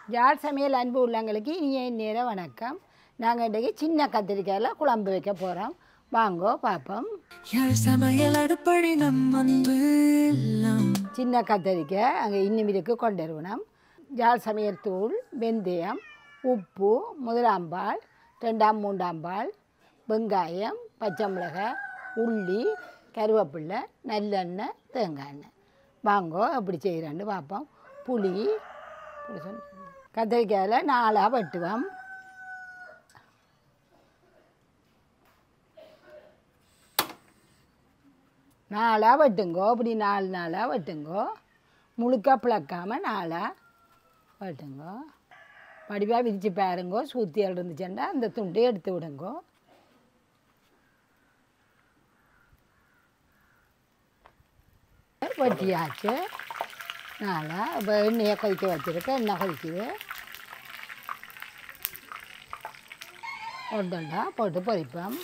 யாழ் சமையல் அன்பு உள்ளங்களுக்கு இனிய நேர வணக்கம் நாங்கள் இன்றைக்கி சின்ன கத்திரிக்காயில் குழம்பு வைக்க போகிறோம் வாங்கோ பார்ப்போம் யாழ் சமையல் அடுப்படி நம் அன்பு இல்லம் சின்ன கத்திரிக்காய் அங்கே இன்னிமிருக்கு கொண்டு வருவணும் யாழ் சமையல் தூள் வெந்தயம் உப்பு முதலாம்பால் ரெண்டாம் மூன்றாம்பால் வெங்காயம் பச்சை மிளகாய் உள்ளி கருவேப்பிலை நல்லெண்ணெய் தேங்காய் எண்ணெய் வாங்கோ எப்படி செய்கிறேன்னு பார்ப்போம் புளி புளி சொன்ன- கத்திரிக்காயில் நாலாக வெட்டுவோம் நாலாக வெட்டுங்கோ இப்படி நாலு நாளாக வெட்டுங்கோ முழுக்க பிளக்காமல் நாளாக வெட்டுங்கோ வடிவாக விரித்து பாருங்கோ சூத்தியல் இருந்துச்சுன்னா அந்த துண்டை எடுத்து விடுங்கோ வெட்டியாச்சு நாளாக இப்போ எண்ணெயை கொதிக்க வச்சுருக்கேன் எண்ணெய் கொதிக்குது ஒன்றா போட்டு பொரிப்போம்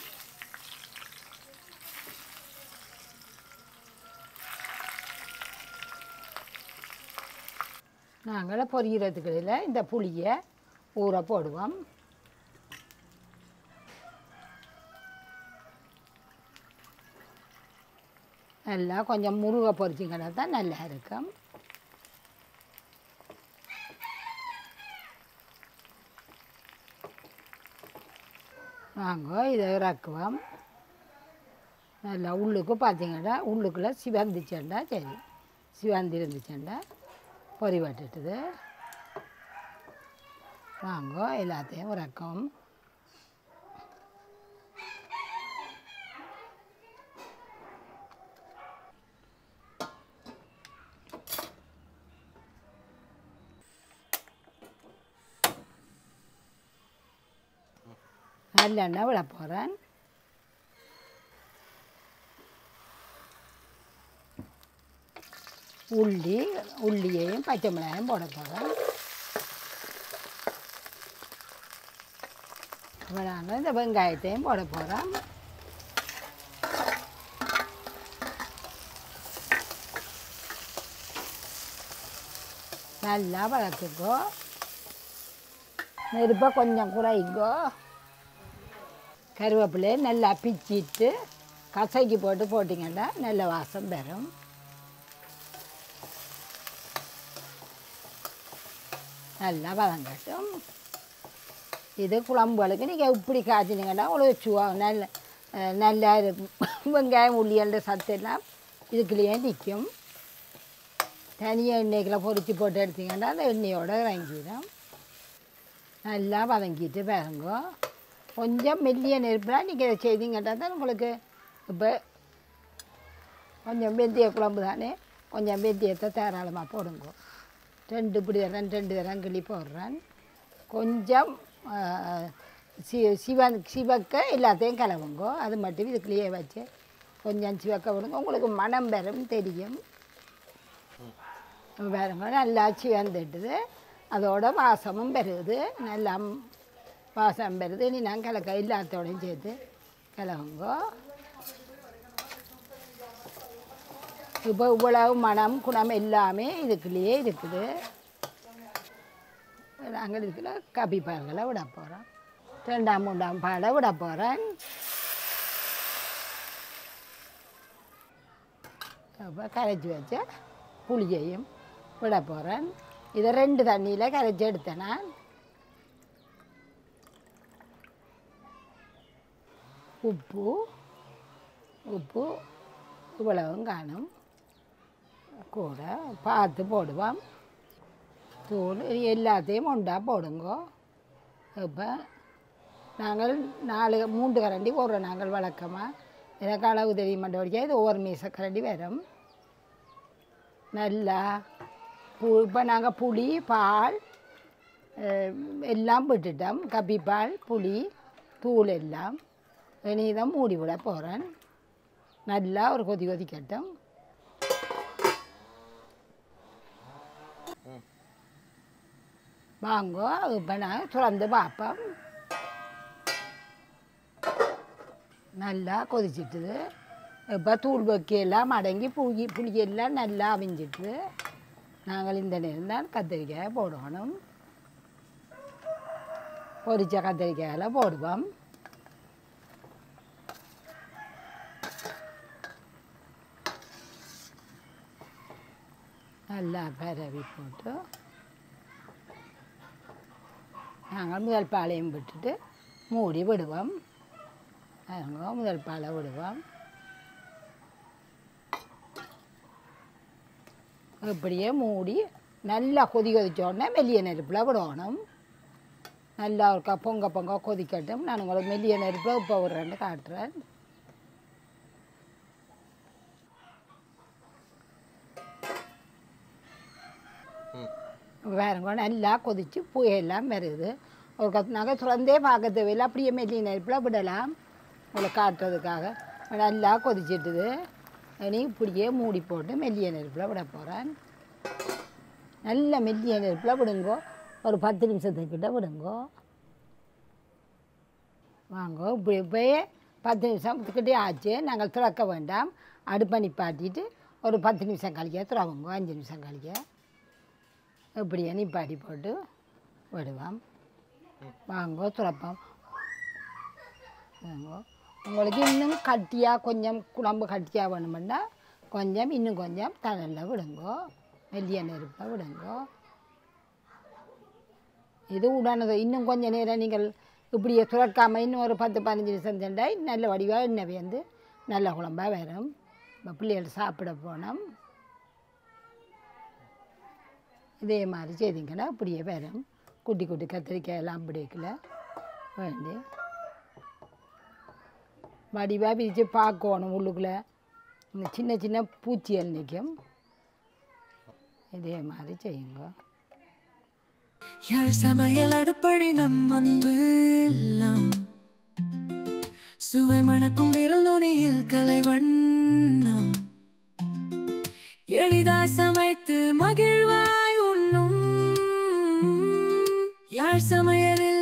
நாங்கள் பொரிகிறதுக்கு இடையில இந்த புளியை ஊற போடுவோம் நல்லா கொஞ்சம் முருகை பொரிச்சிங்கன்னா தான் நல்லா இருக்கும் வாங்க இதை இறக்குவோம் நல்லா உள்ளுக்கு பார்த்தீங்கன்னா உள்ளுக்குள்ளே சிவந்துச்சேண்டா சரி சிவந்து இருந்துச்சேண்டா பொறி வட்டுட்டுது வாங்க எல்லாத்தையும் இறக்கும் நல்லெண்ணெய் விட போகிறேன் உள்ளி உள்ளியையும் பச்சை மிளகாயும் போட போகிறேன் இப்போ நாங்கள் இந்த வெங்காயத்தையும் போட போகிறோம் நல்லா வளர்த்துக்கோ நெருப்பை கொஞ்சம் குறைங்கோ கருவேப்பிலையை நல்லா பிச்சிட்டு கசைக்கு போட்டு போட்டிங்கன்னா நல்ல வாசம் பெறும் நல்லா வதங்கட்டும் இது குழம்புகளுக்கு நீங்கள் இப்படி காய்ச்சினீங்கன்னா உங்களுக்கு சுவா நல்ல அஹ், நல்லா இருக்கும் வெங்காயம் உள்ளியல்ற சத்தெல்லாம் இதுக்குள்ளேயே நிற்கும் தனியாக எண்ணெய்க்குள்ள பொரிச்சு போட்டு எடுத்தீங்கன்னா அந்த எண்ணெயோட இறங்கிடும் நல்லா வதங்கிட்டு பாருங்க கொஞ்சம் மெல்லிய நெருப்பில் நீங்கள் இதை செய்தீங்கன்னா தான் உங்களுக்கு இப்போ கொஞ்சம் வெந்தய குழம்பு தானே கொஞ்சம் வெந்தயத்தை தாராளமாக போடுங்க ரெண்டு இப்படி தரேன் ரெண்டு தரம் கிளி போடுறேன் கொஞ்சம் ஆ, சி சிவன் சிவக்க எல்லாத்தையும் கலவுங்கோ அது மட்டும் இதுக்குள்ளேயே வச்சு கொஞ்சம் சிவக்க விடுங்க உங்களுக்கு மனம் பெறும் தெரியும் பாருங்க நல்லா சிவந்துட்டுது அதோட வாசமும் பெறுது நல்லா வாசம் பெறுது இனி நான் கலக்க எல்லாத்தோடையும் சேர்த்து கலவுங்கோ இப்போ இவ்வளவு மனம் குணம் எல்லாமே இதுக்குள்ளேயே இருக்குது நாங்கள் இதுக்குள்ள கபி பால்களை விட போகிறோம் ரெண்டாம் மூன்றாம் பாலை விட போகிறேன் அப்போ கரைச்சி வச்ச புளியையும் விட போகிறேன் இதை ரெண்டு தண்ணியில் கரைச்சி எடுத்தேன் நான் உப்பு உப்பு இவ்வளவும் காணும் கூட பார்த்து போடுவோம் தூள் இது எல்லாத்தையும் ஒன்றா போடுங்கோ இப்போ நாங்கள் நாலு மூன்று கரண்டி போடுறோம் நாங்கள் வழக்கமாக எனக்கு அளவு தெரிய மாட்டேன் இது ஒவ்வொரு மீச கரண்டி வரும் நல்லா பு இப்போ நாங்கள் புளி பால் அஹ், எல்லாம் விட்டுட்டோம் கப்பி பால் புளி தூள் எல்லாம் இனி தான் மூடி விட போகிறேன் நல்லா ஒரு கொதி கொதிக்கட்டும் வாங்கோ இப்போ நான் திறந்து பார்ப்போம் நல்லா கொதிச்சிட்டுது இப்போ தூள் வைக்கையெல்லாம் அடங்கி புளி புளியெல்லாம் நல்லா அவிஞ்சிட்டு நாங்கள் இந்த நேரம் தான் கத்திரிக்காய் போடணும் பொரிச்ச கத்திரிக்காயில் போடுவோம் நல்லா பரவி போட்டு நாங்கள் முதல் பாலையும் விட்டுட்டு மூடி விடுவோம் அவங்க முதல் பாலை விடுவோம் இப்படியே மூடி நல்லா கொதி கொதிச்ச உடனே மெல்லிய நெருப்பில் விடணும் நல்லா இருக்கா பொங்க பொங்க கொதிக்கட்டும் நான் உங்களுக்கு மெல்லிய நெருப்பில் இப்போ விடுறேன்னு காட்டுறேன் வேறங்க நல்லா கொதிச்சு புகையெல்லாம் வருது ஒரு கத்து நாங்கள் திறந்தே பார்க்க தேவையில்லை அப்படியே மெல்லிய நெருப்பில் விடலாம் உங்களை காட்டுறதுக்காக நல்லா கொதிச்சிட்டுது இனி இப்படியே மூடி போட்டு மெல்லிய நெருப்பில் விட போகிறேன் நல்ல மெல்லிய நெருப்பில் விடுங்கோ ஒரு பத்து நிமிஷத்துக்கிட்ட விடுங்கோ வாங்க இப்படி இப்போயே பத்து நிமிஷத்துக்கிட்டே ஆச்சு நாங்கள் திறக்க வேண்டாம் அடுப்பை நிப்பாட்டிட்டு ஒரு பத்து நிமிஷம் கழிக்க திறவுங்க அஞ்சு நிமிஷம் கழிக்க இப்படியே நிப்பாட்டி போட்டு விடுவோம் வாங்கோ திறப்போம் வாங்கோ உங்களுக்கு இன்னும் கட்டியாக கொஞ்சம் குழம்பு கட்டியாக வேணுமெண்டா கொஞ்சம் இன்னும் கொஞ்சம் தணலில் விடுங்கோ மெல்லிய நெருப்பில் விடுங்கோ இது உடானது இன்னும் கொஞ்ச நேரம் நீங்கள் இப்படியே துறக்காமல் இன்னும் ஒரு பத்து பதினஞ்சு நிமிஷம் செஞ்சா நல்ல வடிவாக எண்ணெய் வேந்து நல்ல குழம்பாக வரும் இப்போ பிள்ளைகள் சாப்பிட போனோம் இதே மாதிரி செய்தீங்கன்னா இப்படியே வரும் குட்டி குட்டி கத்திரிக்காய் எல்லாம் பிடிக்கல வேண்டி வடிவாக பிரித்து பார்க்கணும் உள்ளுக்குள்ளே இந்த சின்ன சின்ன பூச்சிகள் நிற்கும் இதே மாதிரி செய்யுங்க யார் சமையல் அடுப்படி நம் அன்பு எல்லாம் சுவை மணக்கும் விரல் நுனியில் கலை வண்ணம் எளிதாய் சமைத்து மகிழ்வாய் உண்ணும் யார் சமையலில்